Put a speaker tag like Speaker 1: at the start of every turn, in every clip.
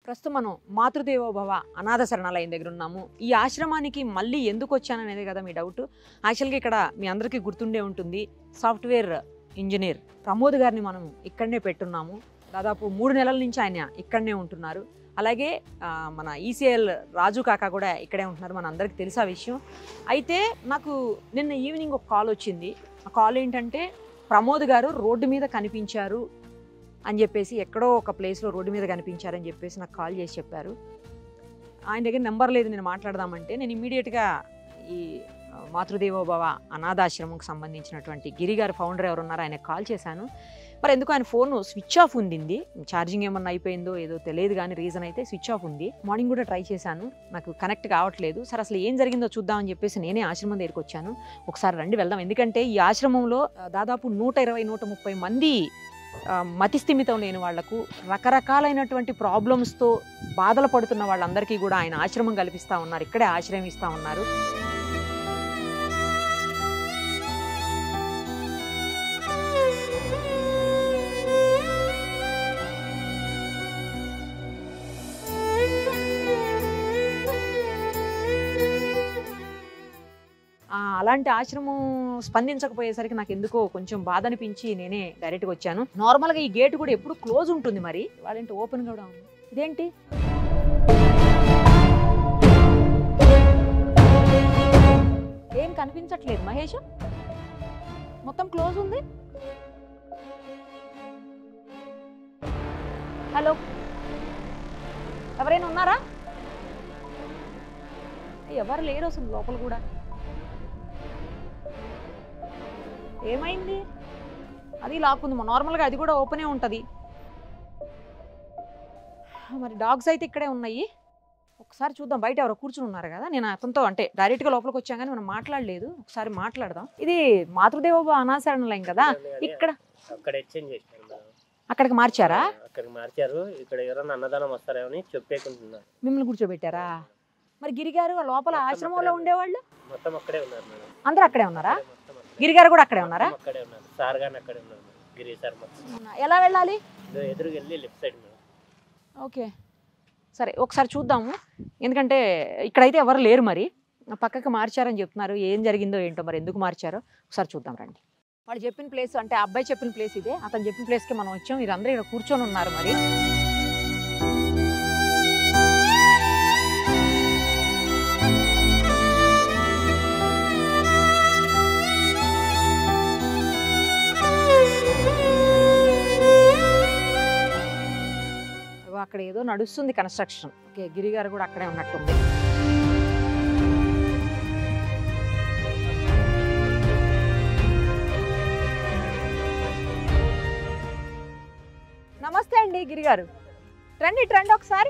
Speaker 1: ప్రస్తుతం మనం మాతృదేవోభవ అనాథ శరణాలయం దగ్గర ఉన్నాము ఈ ఆశ్రమానికి మళ్ళీ ఎందుకు వచ్చాననేది కదా మీ డౌట్ యాక్చువల్గా ఇక్కడ మీ అందరికీ గుర్తుండే ఉంటుంది సాఫ్ట్వేర్ ఇంజనీర్ ప్రమోద్ గారిని మనం ఇక్కడనే పెట్టున్నాము దాదాపు మూడు నెలల నుంచి ఆయన ఇక్కడనే ఉంటున్నారు అలాగే ఆ, మన ఈసీఎల్ రాజు కాకా కూడా ఇక్కడే ఉంటున్నారు మన అందరికీ తెలుసు ఆ విషయం అయితే నాకు నిన్న ఈవినింగ్ ఒక కాల్ వచ్చింది ఆ కాల్ ఏంటంటే ప్రమోద్ గారు రోడ్డు మీద కనిపించారు అని చెప్పేసి ఎక్కడో ఒక ప్లేస్లో రోడ్డు మీద కనిపించారని చెప్పేసి నాకు కాల్ చేసి చెప్పారు ఆయన దగ్గర నెంబర్ లేదు నేను మాట్లాడదామంటే నేను ఇమ్మీడియట్గా ఈ ఆ, మాతృదేవోభవ అనాథాశ్రమంకి సంబంధించినటువంటి గిరి గారు ఫౌండర్ ఎవరు ఉన్నారో ఆయనకు కాల్ చేశాను మరి ఎందుకు ఆయన ఫోన్ స్విచ్ ఆఫ్ ఉండింది ఛార్జింగ్ ఏమన్నా అయిపోయిందో ఏదో తెలియదు కానీ రీజన్ అయితే స్విచ్ ఆఫ్ ఉంది మార్నింగ్ కూడా ట్రై చేశాను నాకు కనెక్ట్ కావట్లేదు సరే అసలు ఏం జరిగిందో చూద్దామని చెప్పేసి నేనే ఆశ్రమం దగ్గరికి వచ్చాను ఒకసారి రండి వెళ్దాం ఎందుకంటే ఈ ఆశ్రమంలో ఆ, దాదాపు నూట ఇరవై నూట ముప్పై మంది ఆ, మతి స్థిమితం లేని వాళ్లకు రకరకాలైనటువంటి ప్రాబ్లమ్స్తో బాధలు పడుతున్న వాళ్ళందరికీ కూడా ఆయన ఆశ్రమం కల్పిస్తూ ఉన్నారు ఇక్కడే ఆశ్రయం ఇస్తూ ఉన్నారు ఆ, అలాంటి ఆశ్రమం స్పందించకపోయేసరికి నాకు ఎందుకో కొంచెం బాధ అనిపించి నేనే డైరెక్ట్గా వచ్చాను నార్మల్గా ఈ గేట్ కూడా ఎప్పుడు క్లోజ్ ఉంటుంది మరి వాళ్ళేంటి ఓపెన్ కూడా ఉంది ఇదేంటి ఏం కనిపించట్లేదు మహేష్ మొత్తం క్లోజ్ ఉంది హలో ఎవరైనా ఉన్నారా ఎవరు లేరు అసలు లోపల కూడా ఏమైంది అది లాక్ ఉంది నార్మల్గా అది కూడా ఓపెనే ఉంటుంది మరి డాగ్స్ అయితే ఇక్కడే ఉన్నాయి ఒకసారి చూద్దాం బయట ఎవరో కూర్చుని ఉన్నారు కదా నేను అతనితో అంటే డైరెక్ట్గా లోపలికి వచ్చాం కానీ మనం మాట్లాడలేదు ఒకసారి మాట్లాడదాం ఇది మాతృదేవోభవ అనాశరణలయం కదా ఇక్కడ
Speaker 2: అక్కడ ఎక్స్చేంజ్ చేశారు మేడం
Speaker 1: అక్కడికి మార్చారా
Speaker 2: అక్కడికి మార్చారు ఇక్కడ ఎవరైనా అన్నదానం వస్తారేమో అని చెప్పేకుంటున్నారు
Speaker 1: మిమ్మల్ని కూర్చోబెట్టారా మరి గిరిగారు ఆ లోపల
Speaker 2: మొత్తం
Speaker 1: ఆశ్రమంలో
Speaker 2: అక్కడే
Speaker 1: ఉండేవాళ్ళు
Speaker 2: మొత్తం అక్కడే ఉన్నారు మేడం
Speaker 1: అందరూ అక్కడే ఉన్నారా
Speaker 2: అక్కడే మొత్తం అక్కడే.
Speaker 1: గిరిగారు కూడా అక్కడే ఉన్నారా
Speaker 2: మొత్తం అక్కడే ఉన్నారు సార్ గాని అక్కడే ఉన్నారు మేడం. గిరి సార్ మొత్తం
Speaker 1: అవునా? ఎలా వెళ్ళాలి
Speaker 2: ఇదో ఎదురుగా వెళ్ళి లెఫ్ట్ సైడ్ మేడం
Speaker 1: ఓకే సరే ఒకసారి చూద్దాము ఎందుకంటే ఇక్కడైతే ఎవరు లేరు మరి పక్కకి మార్చారని చెప్తున్నారు ఏం జరిగిందో ఏంటో మరి ఎందుకు మార్చారో ఒకసారి చూద్దాం రండి వాడు చెప్పిన ప్లేస్ అంటే ఆ అబ్బాయి చెప్పిన ప్లేస్ ఇదే అతను చెప్పిన ప్లేస్కి మనం వచ్చాం మీరందరూ ఇక్కడ కూర్చొని ఉన్నారు మరి ఇగో అక్కడ ఏదో నడుస్తుంది కన్స్ట్రక్షన్ ఓకే గిరి గారు కూడా అక్కడే ఉన్నట్టుంది నమస్తే అండి గిరి గారు రండి రండి ఒకసారి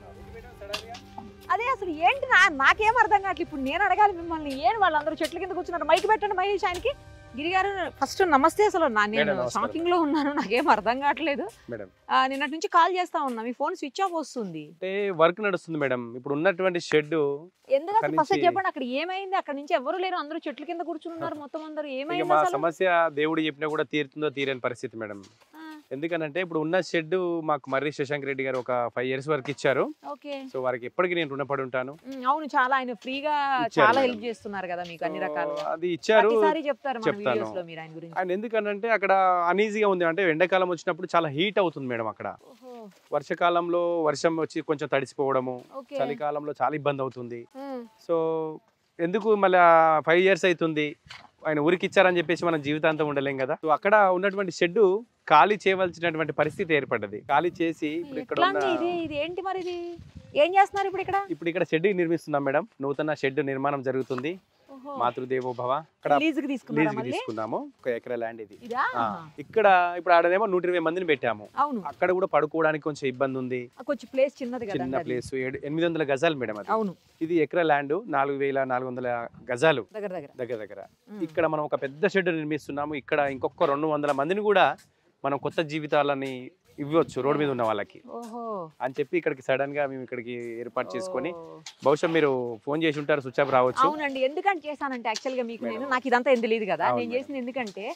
Speaker 1: అదే అసలు ఏంటి నా నాకేం అర్థం కావట్లేదు ఇప్పుడు నేను అడగాలి మిమ్మల్ని ఏం వాళ్ళందరూ చెట్ల కింద కూర్చున్నారు మైక్ పెట్టండి మహేష్ ఆయనకి గిరి గారు ఫస్ట్ నమస్తే అసలు నా నేను
Speaker 3: మేడం, నమస్కారం.
Speaker 1: షాకింగ్ లో ఉన్నాను నాకేం అర్థం కావట్లేదు
Speaker 3: మేడం
Speaker 1: ఆ, నిన్నటి నుంచి కాల్ చేస్తా ఉన్నా మీ ఫోన్ స్విచ్ ఆఫ్ వస్తుంది
Speaker 3: అంటే వర్క్ నడుస్తుంది మేడం ఇప్పుడు ఉన్నటువంటి షెడ్
Speaker 1: ఎందుకు అసలు
Speaker 3: అక్కడి
Speaker 1: ఫస్ట్
Speaker 3: నుంచి-
Speaker 1: చెప్పండి అక్కడ ఏమైంది అక్కడ నుంచి ఎవరు లేరు అందరూ చెట్ల కింద కూర్చున్నారు మొత్తం అందరూ
Speaker 3: ఇక
Speaker 1: ఏమైంది
Speaker 3: మా
Speaker 1: అసలు
Speaker 3: సమస్య దేవుడు చెప్పినా కూడా తీరుతుందో తీరని పరిస్థితి మేడం
Speaker 1: ఆ,
Speaker 3: ఎందుకనంటే ఇప్పుడు ఉన్న షెడ్ మాకు మర్రి శశాంక్ రెడ్డి గారు ఒక ఫైవ్ ఇయర్స్ వరకు ఇచ్చారు
Speaker 1: ఓకే
Speaker 3: సో వారికి ఎప్పటికీ నేను రుణపడి ఉంటాను
Speaker 1: ఉమ్, అవును చాలా ఆయన ఫ్రీగా
Speaker 3: ఇచ్చారు
Speaker 1: చాలా
Speaker 3: మేడం.
Speaker 1: హెల్ప్ చేస్తున్నారు కదా మీకు అన్ని
Speaker 3: సో
Speaker 1: రకాలుగా
Speaker 3: అది ఇచ్చారు
Speaker 1: ప్రతిసారి చెప్తారు మన
Speaker 3: చెప్తాను.
Speaker 1: వీడియోస్ లో మీరు ఆయన గురించి
Speaker 3: ఆయన ఎందుకనంటే అక్కడ అనీజీగా ఉంది అంటే ఎండాకాలం వచ్చినప్పుడు చాలా హీట్ అవుతుంది మేడం అక్కడ
Speaker 1: ఓహో,
Speaker 3: వర్షకాలంలో వర్షం వచ్చి కొంచెం తడిసిపోవడము
Speaker 1: ఓకే
Speaker 3: చలికాలంలో చాలా ఇబ్బంది అవుతుంది
Speaker 1: ఉమ్,
Speaker 3: సో ఎందుకు మళ్ళీ ఫైవ్ ఇయర్స్ అవుతుంది ఆయన ఊరికి ఇచ్చారని చెప్పేసి మనం జీవితాంతం ఉండలేం కదా సో అక్కడ ఉన్నటువంటి షెడ్ ఖాళీ చేయవలసినటువంటి పరిస్థితి ఏర్పడ్డది ఖాళీ చేసి ఇప్పుడు ఇక్కడ
Speaker 1: ఎట్లా
Speaker 3: ఉన్న
Speaker 1: అండి ఇది ఇది ఏంటి మరి ఇది ఏం చేస్తున్నారు ఇప్పుడు ఇక్కడ
Speaker 3: ఇప్పుడు ఇక్కడ షెడ్ నిర్మిస్తున్నాం మేడం నూతన షెడ్ నిర్మాణం జరుగుతుంది
Speaker 1: ఓహో,
Speaker 3: మాతృదేవో భవ అక్కడ
Speaker 1: లీజుకి తీసుకున్నారా
Speaker 3: లీజ్
Speaker 1: మళ్ళీ
Speaker 3: తీసుకున్నాము ఒక ఎకరా ల్యాండ్ ఇది
Speaker 1: ఇదా
Speaker 3: ఆ, ఇక్కడ ఇప్పుడు ఆడనేమో నూట ఇరవై మందిని పెట్టాము
Speaker 1: అవును
Speaker 3: అక్కడ కూడా పడుకోవడానికి కొంచెం ఇబ్బంది ఉంది
Speaker 1: ఆ, కొంచెం ప్లేస్ చిన్నది కదా
Speaker 3: చిన్న ప్లేస్ ఎనిమిది వందల గజాలు మేడం అది
Speaker 1: అవును
Speaker 3: ఇది ఎకరా ల్యాండ్ నాలుగు వేల నాలుగు వందల గజాలు
Speaker 1: దగ్గర దగ్గర
Speaker 3: దగ్గర దగ్గర
Speaker 1: ఉమ్.
Speaker 3: ఇక్కడ మనం ఒక పెద్ద షెడ్ నిర్మిస్తున్నాము ఇక్కడ ఇంకొక రెండు వందల మందిని కూడా మనం కొత్త జీవితాలని ఇవ్వచ్చు రోడ్డు మీద ఉన్న వాళ్ళకి
Speaker 1: ఓహో
Speaker 3: అని చెప్పి ఇక్కడికి సడన్ గా మేము ఇక్కడికి ఏర్పాటు చేసుకొని
Speaker 1: ఓ.
Speaker 3: బహుశా మీరు ఫోన్ చేసి ఉంటారు స్విచ్ ఆఫ్ రావచ్చు
Speaker 1: అవునండి ఎందుకంటే చేశానంటే యాక్చువల్ గా మీకు నేను
Speaker 3: మేడం.
Speaker 1: నాకు ఇదంతా ఏం తెలియదు కదా
Speaker 3: అవును
Speaker 1: నేను
Speaker 3: మేడం.
Speaker 1: చేసింది ఎందుకంటే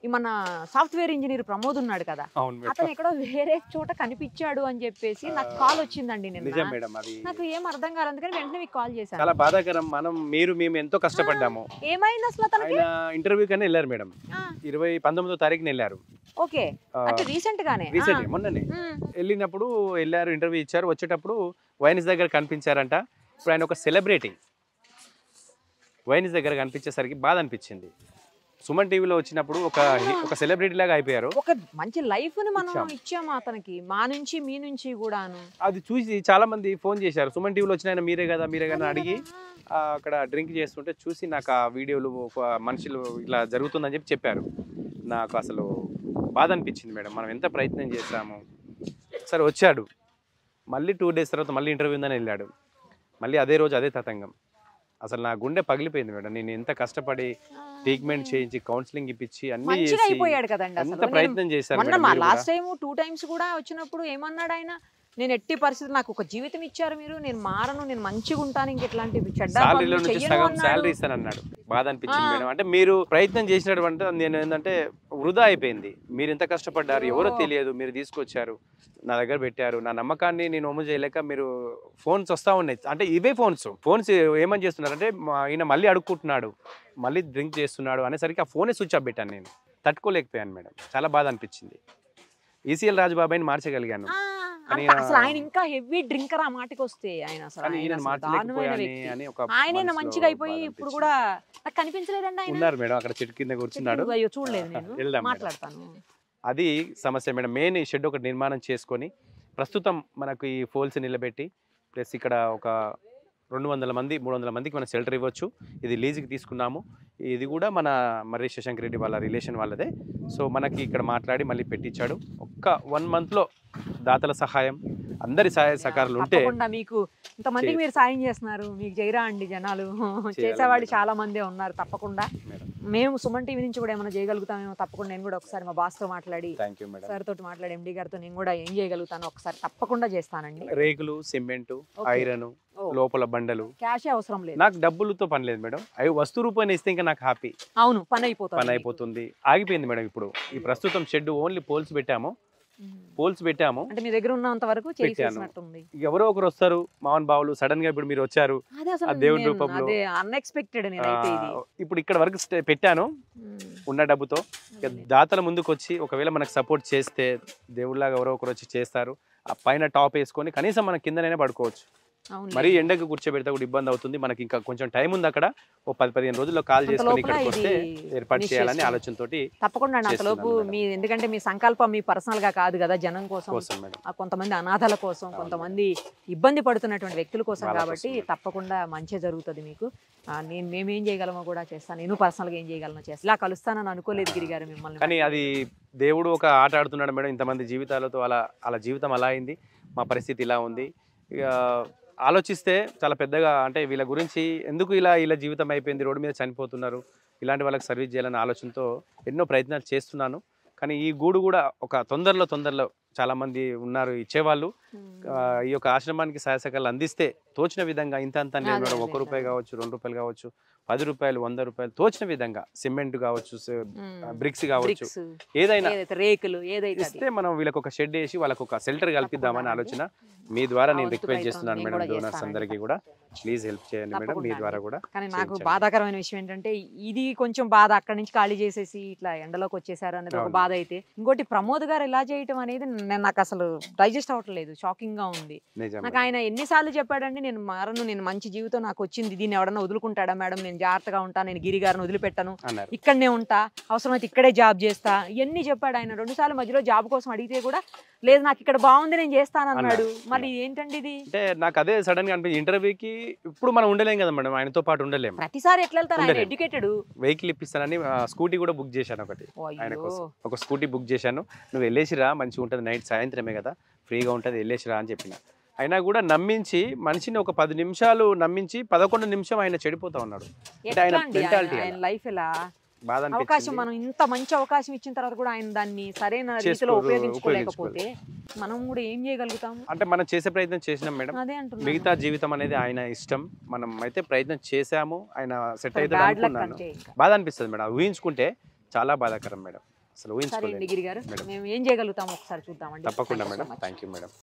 Speaker 1: ఈ మన సాఫ్ట్వేర్ ఇంజనీర్ ప్రమోద్ ఉన్నాడు కదా
Speaker 3: అవును మేడం
Speaker 1: అతను ఎక్కడో వేరే చోట కనిపించాడు అని చెప్పేసి నాకు కాల్ వచ్చిందండి
Speaker 3: నిజం
Speaker 1: నిన్న
Speaker 3: మేడం అది
Speaker 1: నాకు ఏం అర్థం కాలేదు కానీ వెంటనే మీకు కాల్ చేశాను
Speaker 3: చాలా బాధాకరం మనం మీరు మేము ఎంతో కష్టపడ్డాము
Speaker 1: ఏమైంది అసలు అతనికి
Speaker 3: ఆయన ఇంటర్వ్యూ కన్నా వెళ్ళారు మేడం
Speaker 1: ఆ,
Speaker 3: ఇరవై పంతొమ్మిదో తారీఖున వెళ్ళారు
Speaker 1: ఓకే అంటే రీసెంట్ గానే
Speaker 3: రీసెంట్ మొన్ననే
Speaker 1: ఆ, ఉమ్,
Speaker 3: వెళ్ళినప్పుడు వెళ్ళారు ఇంటర్వ్యూ ఇచ్చారు వచ్చేటప్పుడు వైన్స్ దగ్గర కనిపించారంట ఇప్పుడు ఆయన ఒక సెలబ్రిటీ వైన్స్ దగ్గర కనిపించేసరికి బాధ అనిపించింది సుమన్ టీవీలో వచ్చినప్పుడు ఒక ఒక సెలబ్రిటీ లాగా అయిపోయారు
Speaker 1: ఒక మంచి లైఫ్ ని మనం
Speaker 3: ఇచ్చాం.
Speaker 1: ఇచ్చాము అతనికి మా నుంచి మీ నుంచి కూడాను
Speaker 3: అది చూసి చాలా మంది ఫోన్ చేశారు సుమన్ టీవీలో వచ్చిన ఆయన మీరే కదా మీరే కదా అని
Speaker 1: అదే
Speaker 3: అడిగి
Speaker 1: కదా.
Speaker 3: ఆ, అక్కడ డ్రింక్ చేస్తుంటే చూసి నాకు ఆ వీడియోలు ఒక మనుషులు ఇలా జరుగుతుందని చెప్పి చెప్పారు నాకు అసలు బాధ అనిపించింది మేడం మనం ఎంత ప్రయత్నం చేశాము సరే వచ్చాడు మళ్ళీ టూ డేస్ తర్వాత మళ్ళీ ఇంటర్వ్యూ ఉందని వెళ్ళాడు మళ్ళీ అదే రోజు అదే తతంగం అసలు నా గుండె పగిలిపోయింది మేడం నేను ఎంత కష్టపడి ట్రీట్మెంట్ చేయించి కౌన్సిలింగ్ ఇప్పించి అన్ని
Speaker 1: మంచిగా
Speaker 3: చేసి
Speaker 1: అయిపోయాడు కదండి అసలు
Speaker 3: ఎంత
Speaker 1: నేను
Speaker 3: ప్రయత్నం చేశారు
Speaker 1: మొన్న
Speaker 3: మేడం
Speaker 1: మా
Speaker 3: మీరు కూడా.
Speaker 1: లాస్ట్ టైం టూ టైమ్స్ కూడా వచ్చినప్పుడు ఏమన్నాడు ఆయన నేను ఎట్టి పరిస్థితి నాకు ఒక జీవితం ఇచ్చారు మీరు నేను మారను నేను మంచిగా ఉంటాను ఇంక ఇట్లాంటి చెడ్డ
Speaker 3: శాలరీలో
Speaker 1: పనులు
Speaker 3: నుంచి
Speaker 1: చెయ్యను
Speaker 3: సగం
Speaker 1: అన్నాడు.
Speaker 3: శాలరీ ఇస్తానన్నాడు బాధ అనిపించింది
Speaker 1: ఆ.
Speaker 3: మేడం అంటే మీరు ప్రయత్నం చేసినటువంటి నేను ఏంటంటే వృధా అయిపోయింది మీరు ఎంత కష్టపడ్డారు ఎవరో
Speaker 1: ఓ.
Speaker 3: తెలియదు మీరు తీసుకొచ్చారు నా దగ్గర పెట్టారు నా నమ్మకాన్ని నేను ఒమ్ము చేయలేక మీరు ఫోన్స్ వస్తా ఉన్నాయి అంటే ఇవే ఫోన్స్ ఫోన్స్ ఏమని చేస్తున్నారంటే మా- ఈయన మళ్ళీ అడుక్కుంటున్నాడు మళ్ళీ డ్రింక్ చేస్తున్నాడు అనేసరికి ఆ ఫోనే స్విచ్ ఆఫ్ పెట్టాను నేను తట్టుకోలేకపోయాను మేడం చాలా బాధ అనిపించింది ఈసీఎల్ రాజుబాబాయిని మార్చగలిగాను
Speaker 1: ఆ,
Speaker 3: కానీ
Speaker 1: అంత-
Speaker 3: ఆ-
Speaker 1: అసలు ఆయన ఇంకా హెవీ డ్రింకర్ ఆ మాటకి వస్తే ఆయన అసలు
Speaker 3: కానీ
Speaker 1: ఆయన
Speaker 3: ఈయన
Speaker 1: అసలు దారుణమైన
Speaker 3: మార్చలేకపోయాను
Speaker 1: వ్యక్తి.
Speaker 3: అని ఒక
Speaker 1: ఆయనే
Speaker 3: మనసులో
Speaker 1: మంచిగా అయిపోయి
Speaker 3: బాధ
Speaker 1: ఇప్పుడు
Speaker 3: అనిపించింది.
Speaker 1: కూడా నాకు కనిపించలేదండి ఆయన
Speaker 3: ఉన్నారు మేడం అక్కడ చెట్టు కింద కూర్చున్నాడు
Speaker 1: చెట్టు- అయ్యో చూడలేదు నేను
Speaker 3: వెళ్దాం మేడం.
Speaker 1: మాట్లాడతాను
Speaker 3: అది సమస్య మేడం మెయిన్ ఈ షెడ్ ఒకటి నిర్మాణం చేసుకొని ప్రస్తుతం మనకు ఈ ఫోల్స్ నిలబెట్టి ప్లస్ ఇక్కడ ఒక రెండు వందల మంది మూడు వందల మందికి మనం షెల్టర్ ఇవ్వచ్చు ఇది లీజుకి తీసుకున్నాము ఇది కూడా మన మర్రి శశాంక్ రెడ్డి వాళ్ళ రిలేషన్ వాళ్ళదే సో మనకి ఇక్కడ మాట్లాడి మళ్ళీ పెట్టించాడు ఒక్క వన్ మంత్లో దాతల సహాయం అందరి సహాయ సహకారాలు ఉంటే
Speaker 1: తప్పకుండా మీకు ఇంతమందికి
Speaker 3: చే-
Speaker 1: మీరు సాయం చేస్తున్నారు మీకు చేయరా అండి జనాలు చేసేవాళ్ళు
Speaker 3: మేడం.
Speaker 1: చాలా మందే ఉన్నారు తప్పకుండా
Speaker 3: మేడం
Speaker 1: మేము సుమన్ టీవీ నుంచి కూడా ఏమైనా చేయగలుగుతామేమో తప్పకుండా నేను కూడా ఒకసారి మా బాస్తో మాట్లాడి
Speaker 3: థ్యాంక్ యూ మేడం
Speaker 1: సార్ తోటి మాట్లాడి ఎండి గారితో నేను కూడా ఏం చేయగలుగుతానో ఒకసారి తప్పకుండా చేస్తానండి
Speaker 3: రేకులు సిమెంట్
Speaker 1: Okay.
Speaker 3: ఐరన్
Speaker 1: ఓ.
Speaker 3: లోపల బండలు
Speaker 1: క్యాషే అవసరం లేదు
Speaker 3: నాకు డబ్బులతో పని లేదు మేడం అవి వస్తు రూపాయలు ఇస్తే ఇంకా నాకు హ్యాపీ
Speaker 1: అవును పని అయిపోతుంది
Speaker 3: పని అయిపోతుంది ఆగిపోయింది మేడం ఇప్పుడు ఈ ప్రస్తుతం షెడ్ ఓన్లీ పోల్స్ పెట్టాము
Speaker 1: ఉమ్.
Speaker 3: పోల్స్ పెట్టాము
Speaker 1: అంటే మీ దగ్గర ఉన్నంత వరకు
Speaker 3: పెట్టాను.
Speaker 1: చేసేసినట్టుంది
Speaker 3: ఎవరో ఒకరు వస్తారు మామన్ బావులు సడన్ గా ఇప్పుడు మీరు వచ్చారు
Speaker 1: అదే అసలు
Speaker 3: ఆ దేవుడి
Speaker 1: నేను-
Speaker 3: రూపంలో.
Speaker 1: అదే అన్ఎక్స్పెక్టెడ్ నేనైతే ఇది
Speaker 3: ఆ, ఇప్పుడు ఇక్కడ వరకు స్టే- పెట్టాను
Speaker 1: ఉమ్.
Speaker 3: ఉన్న డబ్బుతో ఇక దాతల ముందుకు వచ్చి ఒకవేళ మనకు సపోర్ట్ చేస్తే దేవుళ్ళగా ఎవరో ఒకరు వచ్చి చేస్తారు ఆ పైన టాప్ వేసుకొని కనీసం మన కిందనైనా పడుకోవచ్చు
Speaker 1: అవునులే.
Speaker 3: మరీ ఎండకు కూర్చోబెడితే కూడా ఇబ్బంది అవుతుంది మనకి ఇంకా కొంచెం టైం ఉంది అక్కడ ఓ పది పదిహేను రోజుల్లో కాల్
Speaker 1: అంత
Speaker 3: చేసుకొని
Speaker 1: లోపల
Speaker 3: ఇక్కడికి వస్తే
Speaker 1: ఇది
Speaker 3: ఏర్పాటు
Speaker 1: finish
Speaker 3: చేయాలని
Speaker 1: చేసుకో.
Speaker 3: ఆలోచనతోటి
Speaker 1: తప్పకుండా అండి అంతలోపు
Speaker 3: చేస్తున్నాను మేడం.
Speaker 1: మీ ఎందుకంటే మీ సంకల్పం మీ పర్సనల్ గా కాదు కదా జనం కోసం
Speaker 3: కోసం మేడం
Speaker 1: ఆ కొంతమంది అనాథల కోసం కొంతమంది ఇబ్బంది పడుతున్నటువంటి వ్యక్తుల కోసం
Speaker 3: వాళ్ళ
Speaker 1: కాబట్టి
Speaker 3: కోసం మేడం.
Speaker 1: తప్పకుండా మంచి జరుగుతుంది మీకు ఆ, నేను మేమేం చేయగలమో కూడా చేస్తాను నేను పర్సనల్ గా ఏం చేయగలనో చేస్తాను ఇలా కలుస్తానని అనుకోలేదు గిరి గారు మిమ్మల్ని
Speaker 3: కానీ అది దేవుడు ఒక ఆట ఆడుతున్నాడు మేడం ఇంతమంది జీవితాలతో అలా అలా జీవితం అలా అయింది మా పరిస్థితి ఇలా ఉంది ఇక ఆలోచిస్తే చాలా పెద్దగా అంటే వీళ్ళ గురించి ఎందుకు ఇలా ఇలా జీవితం అయిపోయింది రోడ్డు మీద చనిపోతున్నారు ఇలాంటి వాళ్ళకి సర్వీస్ చేయాలనే ఆలోచనతో ఎన్నో ప్రయత్నాలు చేస్తున్నాను కానీ ఈ గూడు కూడా ఒక తొందరలో తొందరలో చాలా మంది ఉన్నారు ఇచ్చేవాళ్ళు ఆ, ఈ యొక్క ఆశ్రమానికి సహాయ సహకారాలు అందిస్తే తోచిన విధంగా ఇంత అంత అని లేదు
Speaker 1: అదే,
Speaker 3: మేడం
Speaker 1: అదే,
Speaker 3: ఒక రూపాయి
Speaker 1: అదే.
Speaker 3: కావచ్చు రెండు రూపాయలు కావచ్చు పది రూపాయలు వంద రూపాయలు తోచిన విధంగా సిమెంట్ కావచ్చు బ్రిక్స్ కావచ్చు
Speaker 1: బ్రిక్స్
Speaker 3: ఏదైనా
Speaker 1: ఏదైతే రేకులు ఏదైతే అది.
Speaker 3: ఇస్తే మనం వీళ్ళకి ఒక షెడ్ వేసి వాళ్ళకి ఒక షెల్టర్ కల్పిద్దామని ఆలోచన మీ ద్వారా
Speaker 1: ఆ
Speaker 3: నేను
Speaker 1: వంతు
Speaker 3: రిక్వెస్ట్
Speaker 1: ప్రయత్నం
Speaker 3: చేస్తున్నాను
Speaker 1: నేను
Speaker 3: మేడం
Speaker 1: కూడా
Speaker 3: డోనర్స్
Speaker 1: చేస్తానండి.
Speaker 3: అందరికీ కూడా ప్లీజ్ హెల్ప్ చేయండి మేడం మీ
Speaker 1: తప్పకుండా
Speaker 3: ద్వారా
Speaker 1: అండి.
Speaker 3: కూడా
Speaker 1: కానీ నాకు
Speaker 3: చేయించండి.
Speaker 1: బాధాకరమైన విషయం ఏంటంటే ఇది కొంచెం బాధ అక్కడి నుంచి ఖాళీ చేసేసి ఇట్లా ఎండలోకి వచ్చేసారు అనేది ఒక
Speaker 3: అవును.
Speaker 1: బాధ అయితే ఇంకోటి ప్రమోద్ గారు ఇలా చేయటం అనేది నేను నాకు అసలు డైజెస్ట్ అవ్వట్లేదు షాకింగ్ గా ఉంది
Speaker 3: నిజం
Speaker 1: నాకు
Speaker 3: మేడం.
Speaker 1: ఆయన ఎన్నిసార్లు చెప్పాడండి నేను మారను నేను మంచి జీవితం నాకు వచ్చింది దీన్ని ఎవడన్నా వదులుకుంటాడా మేడం నేను జాగ్రత్తగా ఉంటా నేను గిరి గారిని వదిలిపెట్టను
Speaker 3: అన్నారు
Speaker 1: ఇక్కడనే ఉంటా అవసరమైతే ఇక్కడే జాబ్ చేస్తా ఇవన్నీ చెప్పాడు ఆయన రెండు సార్లు మధ్యలో జాబ్ కోసం అడిగితే కూడా లేదు నాకు ఇక్కడ బాగుంది నేను చేస్తాను అన్నాడు మరి ఏంటండి ఇది
Speaker 3: అంటే నాకు అదే సడన్ గా అనిపించింది ఇంటర్వ్యూకి ఇప్పుడు మనం ఉండలేం కదా మేడం ఆయనతో పాటు ఉండలేము
Speaker 1: ప్రతిసారి ఎట్లా వెళ్తారు ఆయన
Speaker 3: ఉండలేం.
Speaker 1: ఎడ్యుకేటెడ్
Speaker 3: వెహికల్ ఇప్పిస్తానని స్కూటీ కూడా బుక్ చేశాను ఒకటి ఆయన
Speaker 1: అయ్యో
Speaker 3: కోసం ఒక స్కూటీ బుక్ చేశాను నువ్వు వెళ్ళేసిరా మంచిగా ఉంటుంది నైట్ సాయంత్రమే కదా ఫ్రీగా ఉంటుంది వెళ్ళేసిరా అని చెప్పిన అయినా కూడా నమ్మించి మనిషిని ఒక పది నిమిషాలు నమ్మించి పదకొండు నిమిషం ఆయన చెడిపోతా ఉన్నాడు అంటే ఆయన
Speaker 1: ఎట్లా అండి
Speaker 3: mentality
Speaker 1: ఆయన- ఆయన
Speaker 3: అలా.
Speaker 1: లైఫ్ ఎలా
Speaker 3: బాధ
Speaker 1: అవకాశం
Speaker 3: అనిపించింది
Speaker 1: మనం ఇంత మంచి అవకాశం ఇచ్చిన తర్వాత కూడా ఆయన దాన్ని సరైన రీతిలో
Speaker 3: చేసుకోరు,
Speaker 1: ఉపయోగించుకోలేకపోతే మనం కూడా ఏం చేయగలుగుతాం
Speaker 3: అంటే మనం చేసే ప్రయత్నం చేసినాం మేడం
Speaker 1: అదే అంటున్నాను
Speaker 3: మిగతా జీవితం అనేది ఆయన ఇష్టం మనం అయితే ప్రయత్నం చేశాము ఆయన సెట్ అవుతాడు
Speaker 1: బ్యాడ్ లక్
Speaker 3: అనుకున్నాను
Speaker 1: అంటే ఇంకా
Speaker 3: బాధ అనిపిస్తుంది మేడం ఊహించుకుంటే చాలా బాధాకరం మేడం అసలు
Speaker 1: సరే అండి
Speaker 3: ఊహించుకోలేదు
Speaker 1: గిరి గారు
Speaker 3: మేడం.
Speaker 1: మేము ఏం చేయగలుగుతాం ఒకసారి చూద్దామండి
Speaker 3: తప్పకుండా
Speaker 1: Thank you so
Speaker 3: madam
Speaker 1: much.
Speaker 3: Thank you madam